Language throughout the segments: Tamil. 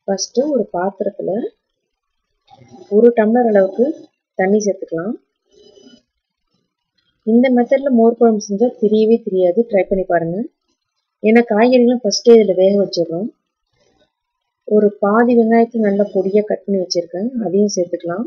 ஃபஸ்ட்டு ஒரு பாத்திரத்தில் ஒரு டம்ளர் அளவுக்கு தண்ணி சேர்த்துக்கலாம் இந்த மெத்தடில் மோர் குழம்பு செஞ்சால் தெரியவே தெரியாது ட்ரை பண்ணி பாருங்கள் ஏன்னா காய்கறிகளும் ஃபஸ்ட்டே இதில் வேக வச்சிடுறோம் ஒரு பாதி வெங்காயத்தை நல்லா பொடியாக கட் பண்ணி வச்சுருக்கேன் அதையும் சேர்த்துக்கலாம்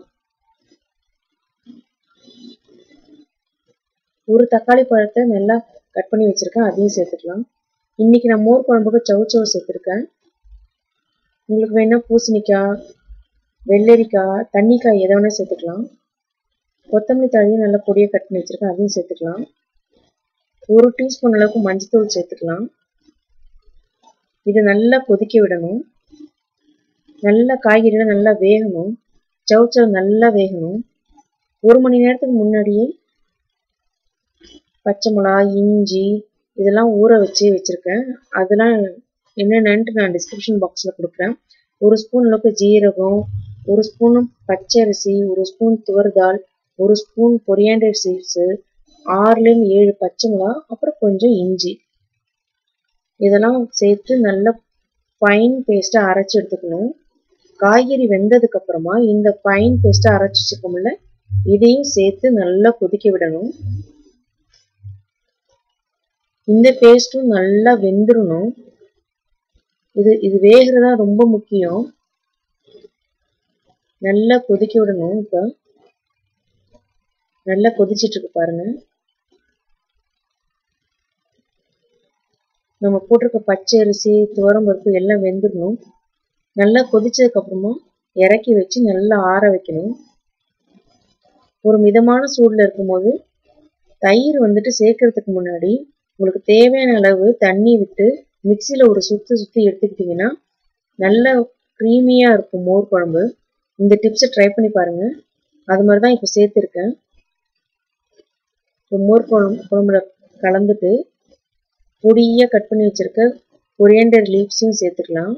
ஒரு தக்காளி பழத்தை நல்லா கட் பண்ணி வச்சுருக்கேன் அதையும் சேர்த்துக்கலாம் இன்றைக்கி நான் மோர் குழம்புக்கு சவு சவு சேர்த்துருக்கேன் உங்களுக்கு வேணால் பூசணிக்காய் வெள்ளரிக்காய் தண்ணிக்காய் எதை வேணால் சேர்த்துக்கலாம் கொத்தமல்லி தழையும் நல்லா பொடியாக கட் பண்ணி வச்சுருக்கேன் அதையும் சேர்த்துக்கலாம் ஒரு டீஸ்பூன் அளவுக்கு மஞ்சத்தூள் சேர்த்துக்கலாம் இதை நல்லா கொதிக்க விடணும் நல்லா காய்கறிலாம் நல்லா வேகணும் சவு சவு நல்லா வேகணும் ஒரு மணி நேரத்துக்கு முன்னாடியே பச்சை மிளகா இஞ்சி இதெல்லாம் ஊற வச்சு வச்சுருக்கேன் அதெல்லாம் என்னென்னன்ட்டு நான் டிஸ்கிரிப்ஷன் பாக்ஸில் கொடுக்குறேன் ஒரு ஸ்பூன் அளவுக்கு ஜீரகம் ஒரு ஸ்பூன் பச்சரிசி ஒரு ஸ்பூன் துவர்தால் ஒரு ஸ்பூன் கொரியாண்டர் சீட்ஸு ஆறுலேருந்து ஏழு பச்சை மிளகா அப்புறம் கொஞ்சம் இஞ்சி இதெல்லாம் சேர்த்து நல்லா ஃபைன் பேஸ்ட்டாக அரைச்சி எடுத்துக்கணும் காய்கறி வெந்ததுக்கு அப்புறமா இந்த ஃபைன் பேஸ்ட்டாக அரைச்சி வச்சுக்கோம்ல இதையும் சேர்த்து நல்லா கொதிக்க விடணும் இந்த பேஸ்ட்டும் நல்லா வெந்துடணும் இது இது வேகிறதா ரொம்ப முக்கியம் நல்லா கொதிக்க விடணும் இப்போ நல்லா கொதிச்சிட்டு இருக்கு பாருங்க நம்ம போட்டிருக்க பச்சை அரிசி துவரம்பருப்பு எல்லாம் வெந்துடணும் நல்லா கொதிச்சதுக்கு அப்புறமா இறக்கி வச்சு நல்லா ஆற வைக்கணும் ஒரு மிதமான சூடில் இருக்கும்போது தயிர் வந்துட்டு சேர்க்கறதுக்கு முன்னாடி உங்களுக்கு தேவையான அளவு தண்ணி விட்டு மிக்சியில் ஒரு சுற்றி சுற்றி எடுத்துக்கிட்டிங்கன்னா நல்ல க்ரீமியாக இருக்கும் மோர் குழம்பு இந்த டிப்ஸை ட்ரை பண்ணி பாருங்கள் அது மாதிரி தான் இப்போ சேர்த்துருக்கேன் இப்போ மோர் குழம்பு குழம்புல கலந்துட்டு பொடியாக கட் பண்ணி வச்சுருக்க கொரியண்டர் லீவ்ஸையும் சேர்த்துக்கலாம்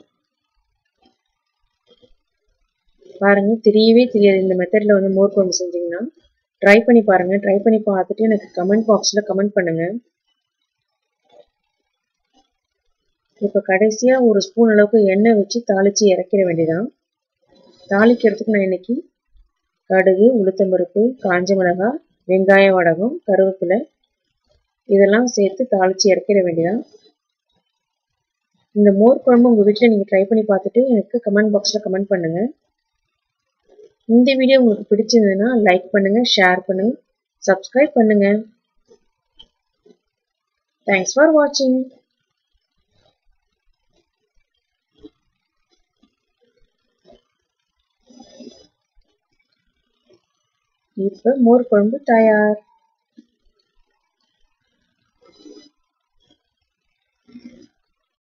பாருங்கள் தெரியவே தெரியாது இந்த மெத்தடில் வந்து மோர் குழம்பு செஞ்சிங்கன்னா ட்ரை பண்ணி பாருங்கள் ட்ரை பண்ணி பார்த்துட்டு எனக்கு கமெண்ட் பாக்ஸில் கமெண்ட் பண்ணுங்கள் இப்போ கடைசியாக ஒரு ஸ்பூன் அளவுக்கு எண்ணெய் வச்சு தாளித்து இறக்கிற வேண்டியதான் தாளிக்கிறதுக்கு நான் இன்னைக்கு கடுகு உளுத்தம்பருப்பு காஞ்ச மிளகாய் வெங்காய வடகம் கருவேப்பிலை இதெல்லாம் சேர்த்து தாளித்து இறக்கிற வேண்டியதான் இந்த மோர் குழம்பு உங்கள் வீட்டில் நீங்கள் ட்ரை பண்ணி பார்த்துட்டு எனக்கு கமெண்ட் பாக்ஸில் கமெண்ட் பண்ணுங்கள் இந்த வீடியோ உங்களுக்கு பிடிச்சிருந்ததுன்னா லைக் பண்ணுங்கள் ஷேர் பண்ணுங்கள் சப்ஸ்கிரைப் பண்ணுங்கள் தேங்க்ஸ் ஃபார் வாட்சிங் இப்போ மோர் குழம்பு தயார்